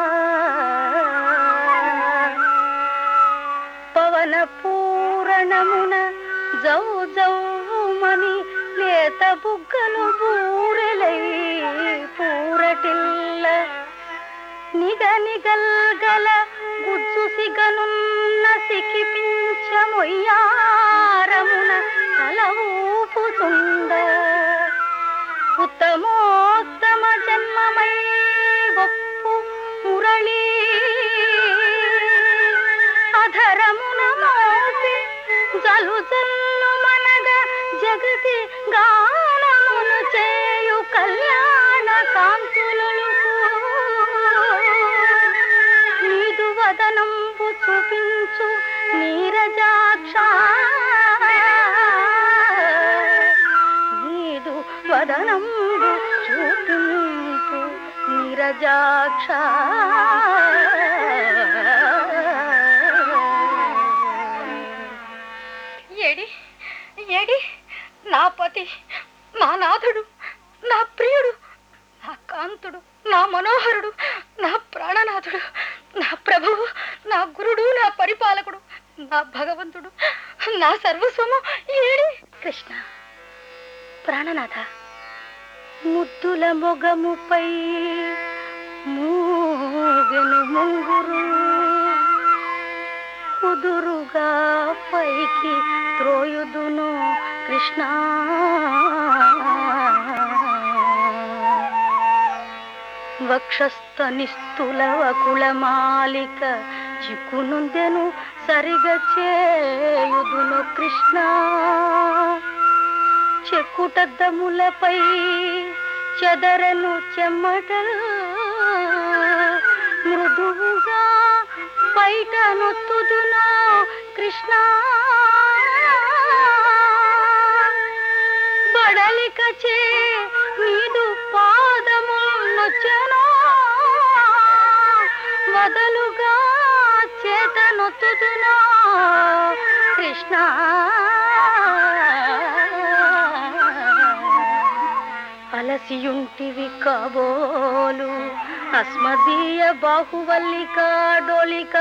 పవన పూరణమున జౌ జౌమని లేత బుగ్గలు బూరెలై పూరటిల్ల నిగ నిగల్గల గుజ్జు సిగనున్న సికిపించమొయ్యారమున తల ఊపుతుండ ఉత్తమోత్తమ జన్మమై గొప్పు మురళీ అధరమున మోపి జలు జల్లు మనగ జగతి గానమును చేయు కళ్యాణ కాంతులు నీదు వదనంబు చూపించు నీరజాక్ష పంకజాక్ష ఏడి ఏడి నా పతి నా నాథుడు నా ప్రియుడు నా కాంతుడు నా మనోహరుడు నా ప్రాణనాథుడు నా ప్రభువు నా గురుడు నా పరిపాలకుడు నా భగవంతుడు నా సర్వస్వము ఏడి కృష్ణ ప్రాణనాథ ముద్దుల మొగముపై మూగెను ముంగురు కుదురుగా పైకి త్రోయుదును కృష్ణ వక్షస్థ నిస్తుల కులమాలిక చిక్కునుందెను సరిగా చేయుదును కృష్ణ చెక్కుటద్దములపై చెదరను చెమ్మటలు మృదువుగా బయట నొత్తుదును కృష్ణ బడలిక చే నీదు పాదము నొచ్చను వదలుగా చేత నొత్తుదును కృష్ణ అలసియుంటివి కాబోలు అస్మదీయ బాహువల్లిక డోలిక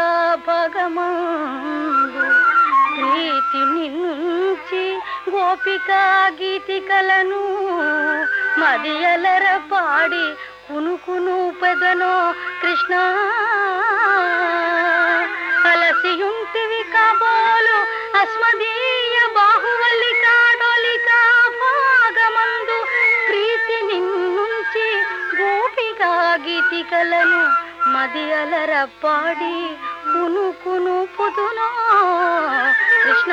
భగమందు ప్రీతి నిన్నుంచి గోపిక గీతికలను మదియలర పాడి కునుకును పెదనో కృష్ణ అలసియుంటివి కాబోలు అస్మదీయ బాహువల్లిక డోలిక భాగమందు ప్రీతి నిన్నుంచి గోపిక గీతికలను మది అలర పాడి కును కును పుదునో కృష్ణ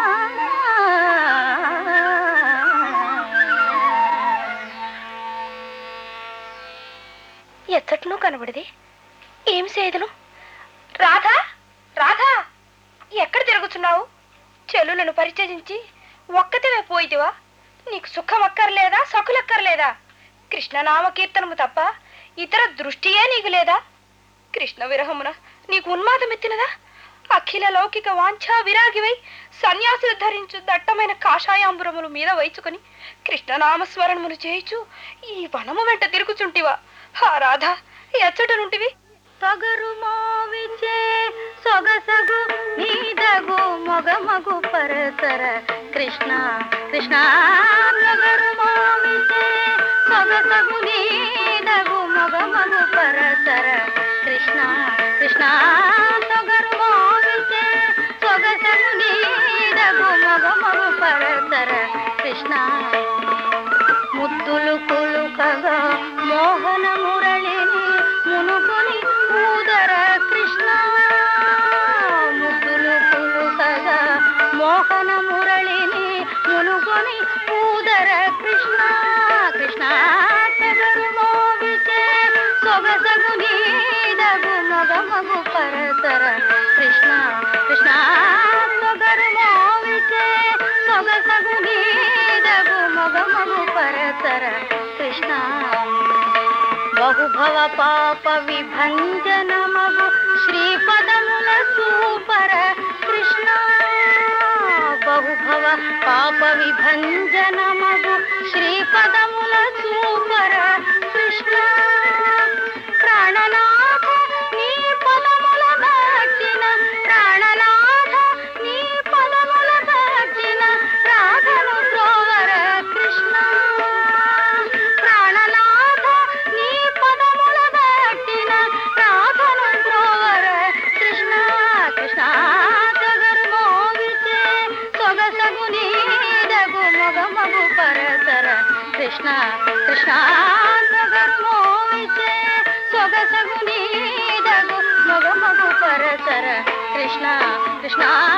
ఎచ్చట్నూ కనబడిది ఏం సేదను రాధా రాధా ఎక్కడ తిరుగుతున్నావు చెల్లులను పరిచయించి ఒక్కతివే పోయితివా నీకు సుఖం అక్కర్లేదా సకులక్కర్లేదా కృష్ణనామ కీర్తనము తప్ప ఇతర దృష్టియే నీకు లేదా కృష్ణ విరహమున నీకు ఉన్మాదం ఎత్తినదా అఖిల లౌకిక వాంఛా విరాగివై సన్యాసులు ధరించు దట్టమైన కాషాయాంబురములు మీద వైచుకొని కృష్ణనామస్మరణములు చేయుచు ఈ వనము వెంట తిరుగుచుంటివా హా రాధా ఎచ్చట నుంటివి తగరు మోవిచే సొగసగు నీదగు మొగమగు పరసర కృష్ణ కృష్ణ తగరు మోవిచే సొగసగు నీదగు మొగమగు పరసర కృష్ణ కృష్ణ తగరు మోవిచే సొగసగు నీదగు మొగమగు పరసర కృష్ణ ముద్దులు కులుకగా మోహన మురళిని మునుకొని ఊదర కృష్ణ ముద్దులు కులుకగా మోహన మురళిని మునుకొని ఊదర కృష్ణ కృష్ణ తెగరు మోవితే సొగసగు నీదగు మగమగు పరసర కృష్ణ కృష్ణ సొగరు మోవితే సొగసగు నీదగు మగమగు పరసర కృష్ణ బహుభవ పాప విభంజన మగు శ్రీపదముల సూపర కృష్ణ బహుభవ పాప విభంజన మగు శ్రీపదముల సూపర కృష్ణ ప్రాణనాథ నీ పదముల దాచిన ప్రాణనాథ నీ పదముల దాచిన రాధను ద్రోవర కృష్ణ ప్రాణనాథ నీ పదముల దాచిన రాధను ద్రోవర కృష్ణ కృష్ణ జగరు మోవిచే సొగసగు నీదగు మొగమగు పరసర కృష్ణ కృష్ణ జగరు మోవిచే సొగసగు నీదగు మొగమగు పరసర కృష్ణ కృష్ణ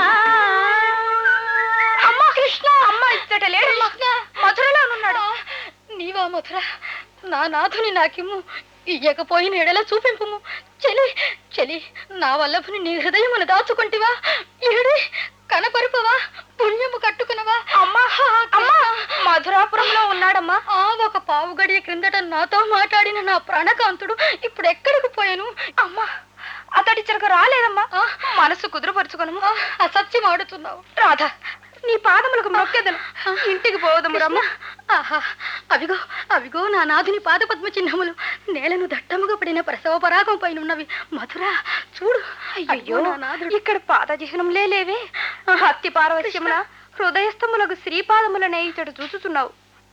అమ్మ కృష్ణ అమ్మ ఇచ్చట లేడు మధురలో ఉన్నాడు నీవా మధుర నా నాథుని నాకిమ్ము ఇయ్యకపోయిన ఎడల చూపింపుము చెలి చెలి నా వల్లభుని నీ హృదయమును దాచుకుంటివా ఏడి కనపరుపవా పుణ్యము కట్టుకునవా అమ్మా అమ్మా మధురాపురంలో ఉన్నాడమ్మా ఆ ఒక పావు గడియ క్రిందట నాతో మాట్లాడిన నా ప్రాణకాంతుడు ఇప్పుడు ఎక్కడికి పోయాను అమ్మా అతడి చిరక రాలేదమ్మా మనసు కుదురుపరుచుకొను అసత్యం ఆడుతున్నావు రాధా నీ పాదములకు మొక్కెదను ఇంటికి పోవదము రమ్మ ఆహా అవిగో అవిగో నా నాథుని పాదపద్మ చిహ్నములు నేలను దట్టముగా పడిన ప్రసవ పరాగం పైన ఉన్నవి మధురా చూడు అయ్యో నా నాథుడు ఇక్కడ పాద చిహ్నంలే లేవే హత్తి పార్వశ్యమున హృదయస్థములకు శ్రీపాదములనే ఇతడు చూచుతున్నావు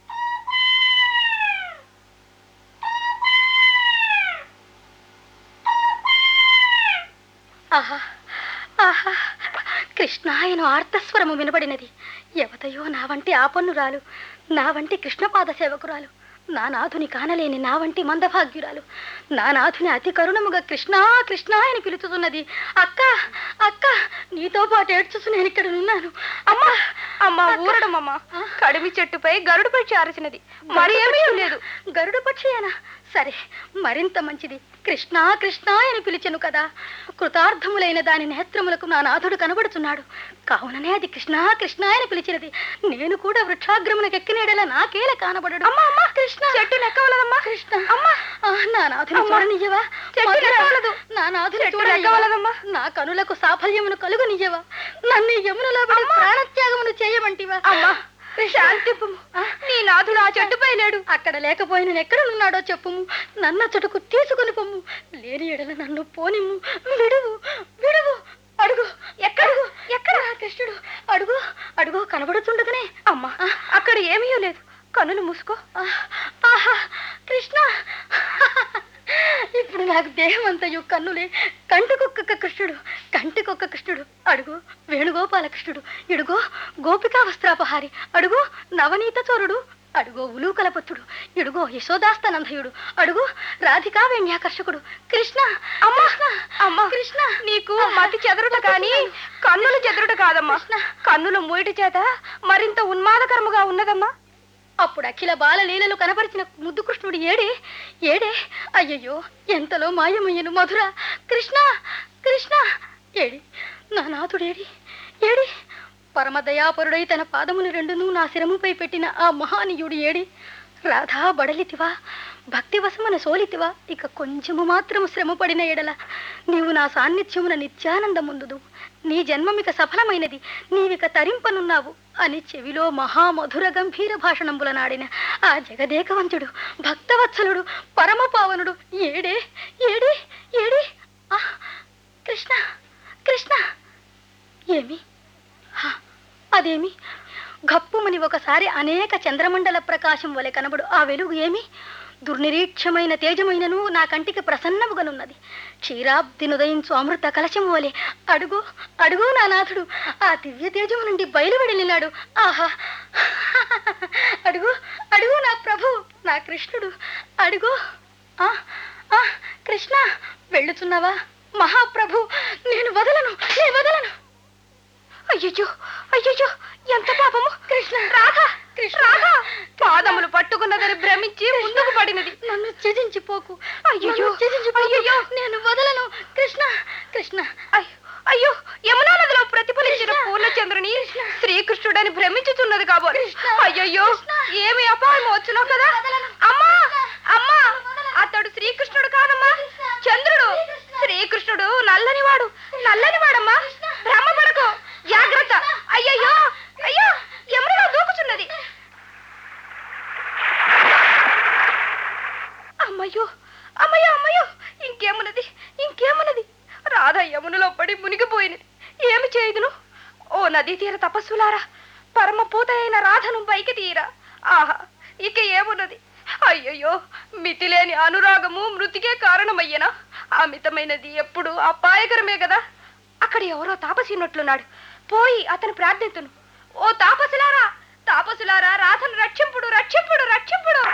ఆహా ఆహా కృష్ణాయను ఆర్తస్వరము వినబడినది ఎవతయో నా వంటి ఆపన్నురాలు నా వంటి కృష్ణపాద సేవకురాలు నా నాథుని కానలేని నా వంటి మందభాగ్యురాలు నా నాథుని అతి కరుణముగా కృష్ణా కృష్ణా అని పిలుచుతున్నది అక్క అక్క నీతో పాటు ఏడ్చుతూ నేను ఇక్కడ ఉన్నాను అమ్మా అమ్మా ఊరడమమ్మా కడిమి చెట్టుపై గరుడు పక్షి అరచినది మరి ఏమీ లేదు గరుడు పక్షియేనా సరే మరింత మంచిది కృష్ణ కృష్ణ అని పిలిచెను కదా కృతార్థములైన దాని నేత్రములకు నా నాథుడు కనబడుతున్నాడు కావుననే అది కృష్ణ కృష్ణ అని పిలిచినది నేను కూడా వృక్షాగ్రమునకు ఎక్కినేడలా నాకేల కానబడడు అమ్మా అమ్మా కృష్ణ చెట్టు లెక్కవలదమ్మా కృష్ణ అమ్మా నా నాథుని చూడనియ్యవా చెట్టు లెక్కవలదు నా నాథుని చూడనియ్యవలదమ్మా నా కనులకు సాఫల్యమును కలుగునియ్యవా నన్ను యమునలో పడి ప్రాణత్యాగమును చేయమంటివా అమ్మా శాంతిపుము నీ నాథుడు ఆ చెట్టుపై లేడు అక్కడ లేకపోయిన ఎక్కడనున్నాడో చెప్పుము నన్న చెట్టుకు తీసుకుని పొమ్ము లేని ఎడల నన్ను పోనిమ్ము విడువు విడువు అడుగు ఎక్కడుగు ఎక్కడ కృష్ణుడు అడుగు అడుగు కనబడుతుండగానే అమ్మా అక్కడ ఏమీ లేదు కనులు మూసుకో ఆహా కృష్ణ ఇప్పుడు నాకు దేహం అంతయు కన్నులే కంటికొక్క కృష్ణుడు కంటికొక్క కృష్ణుడు అడుగు వేణుగోపాల కృష్ణుడు ఇడుగో గోపికా వస్త్రాపహారి అడుగు నవనీత చోరుడు అడుగో ఉలూకలపత్తుడు ఇడుగో యశోదాస్తనందయుడు అడుగు రాధికా వెణ్యాకర్షకుడు కృష్ణ అమ్మా అమ్మా కృష్ణ నీకు మతి చెదరుట కానీ కన్నులు చెదరుట కాదమ్మా కన్నులు మూయిటి చేత మరింత ఉన్మాదకరముగా ఉన్నదమ్మా అప్పుడు అఖిల బాలలీలలు కనపరిచిన ముద్దు కృష్ణుడు ఏడే ఏడే అయ్యయ్యో ఎంతలో మాయమయ్యను మధుర కృష్ణ కృష్ణ ఏడి నా నాథుడేడి ఏడి పరమదయాపరుడై తన పాదములు రెండును నా శిరముపై పెట్టిన ఆ మహానీయుడు ఏడి రాధా బడలితివా భక్తివశమున సోలితివా ఇక కొంచెము మాత్రము శ్రమ పడిన ఎడల నీవు నా సాన్నిధ్యమున నిత్యానందముందుదు నీ జన్మమిక సఫలమైనది నీవిక తరింపనున్నావు అని చెవిలో మహామధుర గంభీర భాషణంబుల నాడిన ఆ జగదేకవంతుడు భక్తవత్సలుడు పరమపావనుడు ఏడే ఏడే ఏడే ఆ, కృష్ణ కృష్ణ ఏమి హా, అదేమి గప్పుమని ఒకసారి అనేక చంద్రమండల ప్రకాశం వలె కనబడు ఆ వెలుగు ఏమి దుర్నిరీక్షమైన తేజమైనను నా కంటికి ప్రసన్నముగనున్నది క్షీరాబ్దినుదయించు అమృత కలశం వలె అడుగు అడుగు నా నాథుడు ఆ దివ్య తేజము నుండి బయలువెడలినాడు ఆహా అడుగు అడుగు నా ప్రభు నా కృష్ణుడు అడుగు ఆ ఆ కృష్ణ వెళ్ళుచున్నావా మహాప్రభు నేను వదలను నేను వదలను అయ్యో అయ్యో ఎంత పాపము కృష్ణ రాధా కృష్ణ రాధా పాదములు పట్టుకున్నదని భ్రమించి ముందుకు పడినది నన్ను త్యజించిపోకు అయ్యో అయ్యో నేను వదలను కృష్ణ కృష్ణ అయ్యో అయ్యో యమునా నదిలో ప్రతిఫలించిన పూర్ణచంద్రుని శ్రీకృష్ణుడని భ్రమించుతున్నది కాబోలు అయ్యయ్యో ఏమి అపాయం వచ్చునో కదా అమ్మా అమ్మా అతడు శ్రీకృష్ణుడు కాదమ్మా చంద్రుడు శ్రీకృష్ణుడు నల్లనివాడు నల్లనివాడమ్మా భ్రమపడకు జాగ్రత్త అయ్యయ్యో అయ్యో యమునలో దూకుచున్నది అమ్మయ్యో అమ్మయ్యో అమ్మయ్యో ఇంకేమున్నది ఇంకేమున్నది రాధ యమునలో పడి మునిగిపోయినది ఏమి చేయదును ఓ నదీ తీర తపస్సులారా పరమ పూత అయిన రాధను పైకి తీరా ఆహా ఇక ఏమున్నది అయ్యయ్యో మితిలేని అనురాగము మృతికే కారణమయ్యనా ఆ మితమైనది ఎప్పుడు అపాయకరమే కదా అక్కడ ఎవరో తాపసిన్నట్లున్నాడు పోయి అతను ప్రార్థించును ఓ తాపసులారా తాపసులారా రాధను రక్షింపుడు రక్షింపుడు రక్షింపుడు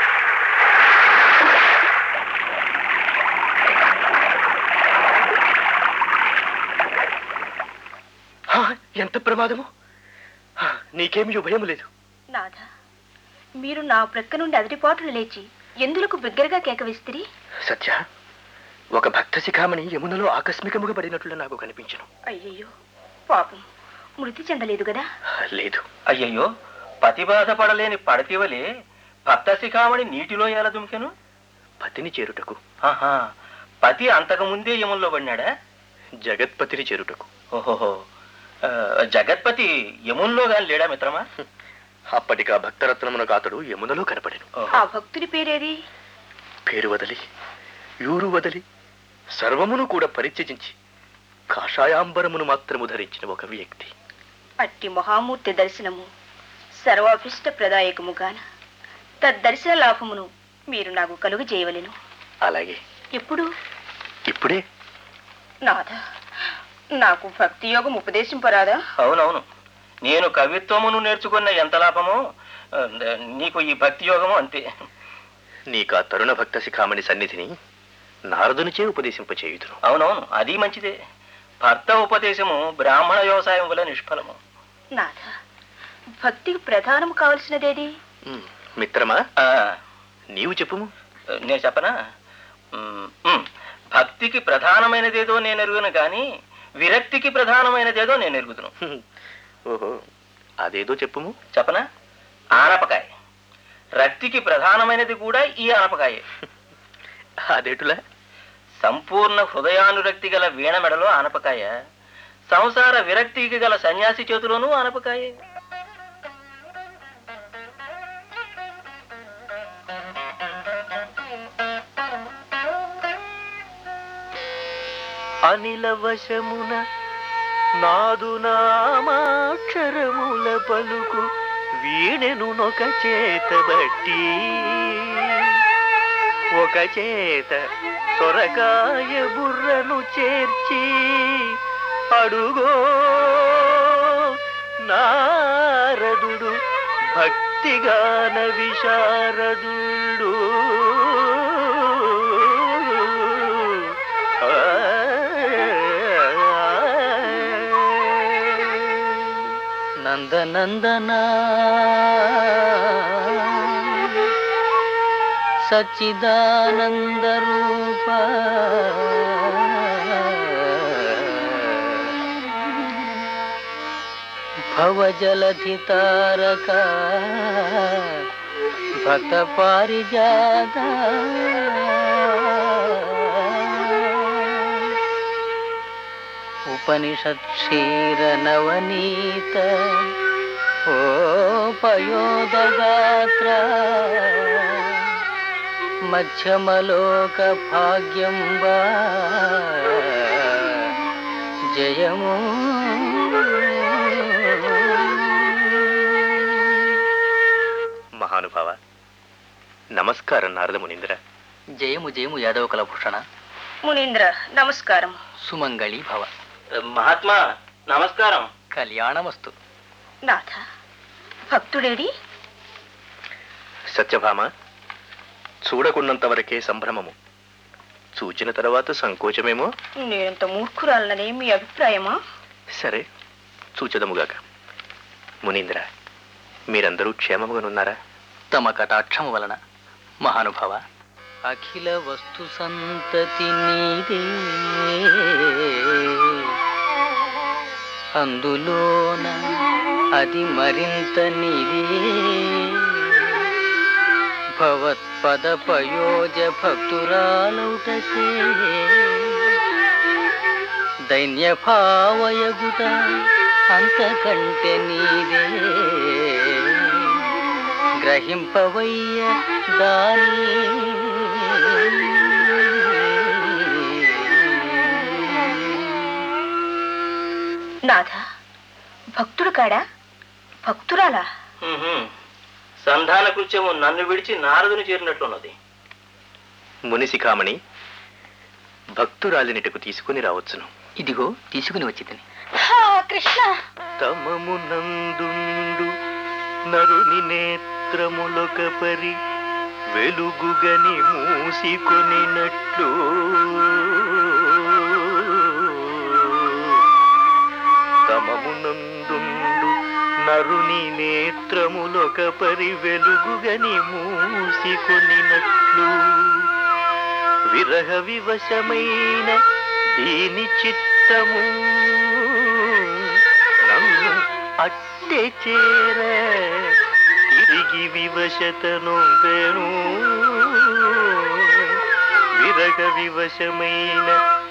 హా, ఎంత ప్రమాదము హా, నీకేమీ భయం లేదు నాథ మీరు నా ప్రక్క నుండి అదిరిపాటులు లేచి ఎందులకు బిగ్గరగా కేకవిస్తిరి సత్య ఒక భక్త శిఖామణి యమునలో ఆకస్మికముగా పడినట్లు నాకు కనిపించను అయ్యయ్యో పాపం మృతి చెందలేదు కదా లేదు అయ్యయ్యో పతిబాధ పడలేని పడతివలే భక్త శిఖామణి నీటిలో ఎలా దుమికెను పతిని చేరుటకు ఆహా పతి అంతకుముందే యముల్లో పడినాడా జగత్పతిని చేరుటకు ఓహోహో ఆ, జగత్పతి యముల్లో గాని లేడా మిత్రమా అప్పటికా భక్తరత్నమునకు అతడు యమునలో కనపడెను ఆ భక్తుడి పేరేది పేరు వదలి యూరు వదలి సర్వమును కూడా పరిత్యజించి కాషాయాంబరమును మాత్రము ధరించిన ఒక వ్యక్తి అట్టి మహామూర్తి దర్శనము సర్వాభిష్ట ప్రదాయకముగాన తద్దర్శన లాభమును మీరు నాకు కలుగు చేయవలెను అలాగే ఎప్పుడు ఇప్పుడే నాథ నాకు భక్తి యోగం ఉపదేశింపరాదా అవునవును నేను కవిత్వమును నేర్చుకున్న ఎంత లాభమో ఆ, నీకు ఈ భక్తి యోగము అంతే నీకా తరుణ భక్త శిఖామణి సన్నిధిని నారదునిచే ఉపదేశింపచేయుదును అవునవును అది మంచిదే భర్త ఉపదేశము బ్రాహ్మణ వ్యవసాయం వల్ల నిష్ఫలము నాథ భక్తికి ప్రధానము కావలసినదేది ఉమ్, మిత్రమా ఆ, నీవు చెప్పుము నేను చెప్పనా మ్, మ్, భక్తికి ప్రధానమైనదేదో నేను ఎరుగును కానీ విరక్తికి ప్రధానమైనదేదో నేను ఎరుగుదును హ్మ్. ఓహో అదేదో చెప్పుము చెప్పనా ఆనపకాయ రక్తికి ప్రధానమైనది కూడా ఈ ఆనపకాయే అదేటులా సంపూర్ణ హృదయానురక్తి గల వీణ మెడలో ఆనపకాయ సంసార విరక్తికి గల సన్యాసి చేతిలోనూ ఆనపకాయే అనిల వశమున నాదు నామాక్షరముల పలుకు వీణెను నొక చేత బట్టి ఒక చేత సొరకాయ బుర్రను చేర్చి అడుగో నారదుడు భక్తిగాన విశారదుడు నందనందన సచ్చిదానంద రూప భవజలధి తారక భక్త పారిజాత ఉపనిషత్ క్షీర నవనీత ఓ పయోదగాత్ర మధ్యమలోక భాగ్యం వా జయము మహానుభావ నమస్కారం నారద మునీంద్ర జయము జయము యాదవ కలభూషణ మునీంద్ర నమస్కారం సుమంగళి భవ మహాత్మా నమస్కారం కళ్యాణమస్తు నాథ భక్తుడేడి సత్యభామ చూడకున్నంత వరకే సంభ్రమము చూచిన తర్వాత సంకోచమేమో నేనంత మూర్ఖురాలననే మీ అభిప్రాయమా సరే చూచదముగాక మునీంద్ర మీరందరూ క్షేమముగానున్నారా తమ కటాక్షము వలన మహానుభావ అఖిల వస్తు సంతతి నీదే అందులోన అది మరింత నీదే భవత్పద పయోజ భక్తురాలౌటసే దైన్య భావయగుట అంతకంటే నీదే గ్రహింపవయ్య దాని నాథ భక్తుడు కాడా భక్తురాలా మ్మ్హ్మ్. సంధాన కృత్యము నన్ను విడిచి నారదుని చేరినట్లున్నది మునిశిఖామణి భక్తురాలినిటకు తీసుకుని రావచ్చును ఇదిగో తీసుకుని వచ్చి తిని కృష్ణ తమమునందుండు నరుని నేత్రములొక పరి వెలుగుగని మూసికొనినట్లు తమమునందుండు నరుని నేత్రములొక పరి వెలుగుగని మూసికొనినట్లు విరహ వివశమైన దీని చిత్తము నన్ను అట్టె చేర తిరిగి వివశత నొందెను విరగ వివశమైన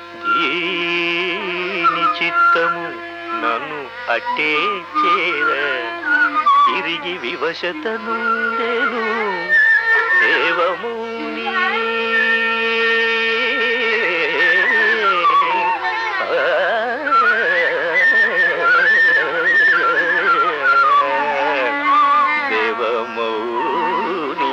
దీని చిత్తము నన్ను అట్టే చేర తిరిగి వివశత నుండెను దేవముని దేవమౌని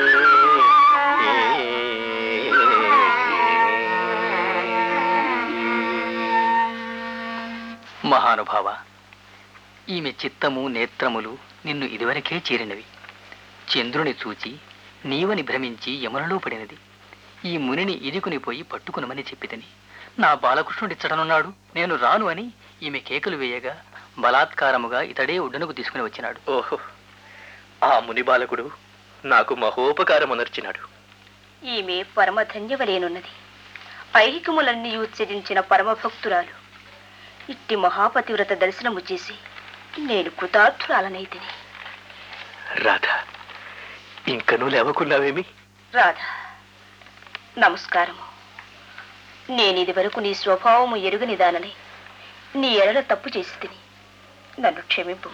మహానుభావ ఈమె చిత్తము నేత్రములు నిన్ను ఇదివరకే చేరినవి చంద్రుని చూచి నీవని భ్రమించి యమునలో పడినది ఈ మునిని ఇరుకుని పోయి పట్టుకునమని చెప్పితని నా బాలకృష్ణుడిచ్చడనున్నాడు నేను రాను అని ఈమె కేకలు వేయగా బలాత్కారముగా ఇతడే ఒడ్డునకు తీసుకుని వచ్చినాడు ఓహో ఆ ముని బాలకుడు నాకు మహోపకారమునర్చినాడు ఈమె పరమధన్యవలేనున్నది ఐహికములన్నీ ఉత్సజించిన పరమభక్తురాలు ఇట్టి మహాపతివ్రత దర్శనము చేసి నేను కృతార్థురాలనైతిని రాధ ఇంకనూ లేవకున్నావేమి రాధా నమస్కారము నేనిది వరకు నీ స్వభావము ఎరుగని దానని నీ ఎడల తప్పు చేసి తిని నన్ను క్షమింపు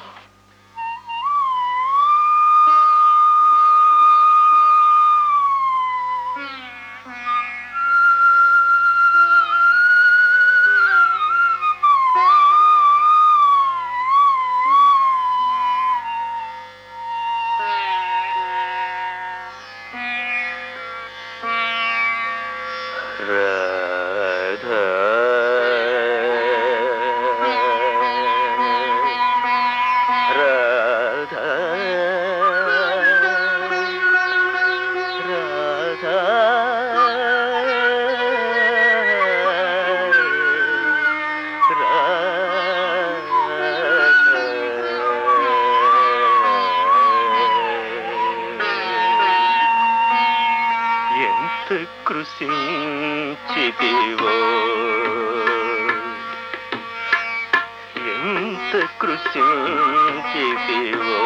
రాధ రాధ రాధ ఎంత కృషించితివో ఎంత కృషించితివో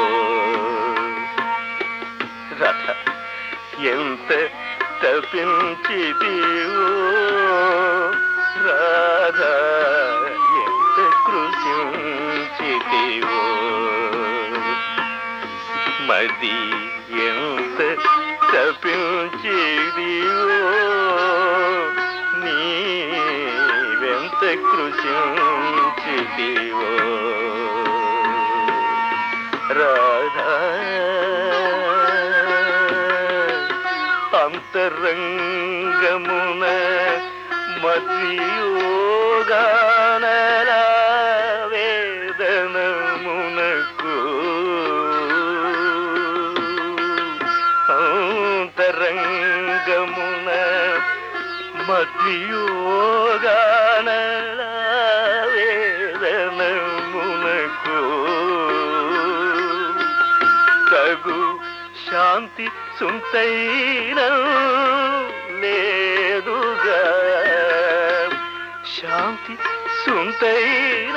రథ ఎంత తపించితివో రాధ ఎంత కృషించితివో మది ఎంత తపించిదివో నీవెంత కృషించిదివో రాధా అంతరంగమున మధ్యోగానల వేదనమునకు అంతరంగమున మధ్యోగానల వేదనమునకు తగు శాంతి సుంతైన లేదుగా శాంతి సుంతైన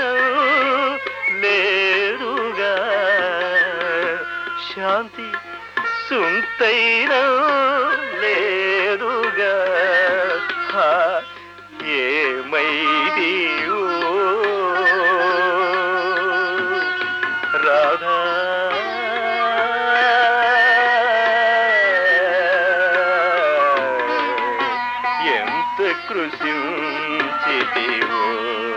లేదుగా శాంతి సుంతైన లేదుగా హా, ఏమైదియో రాధా ఎంత కృషించితివో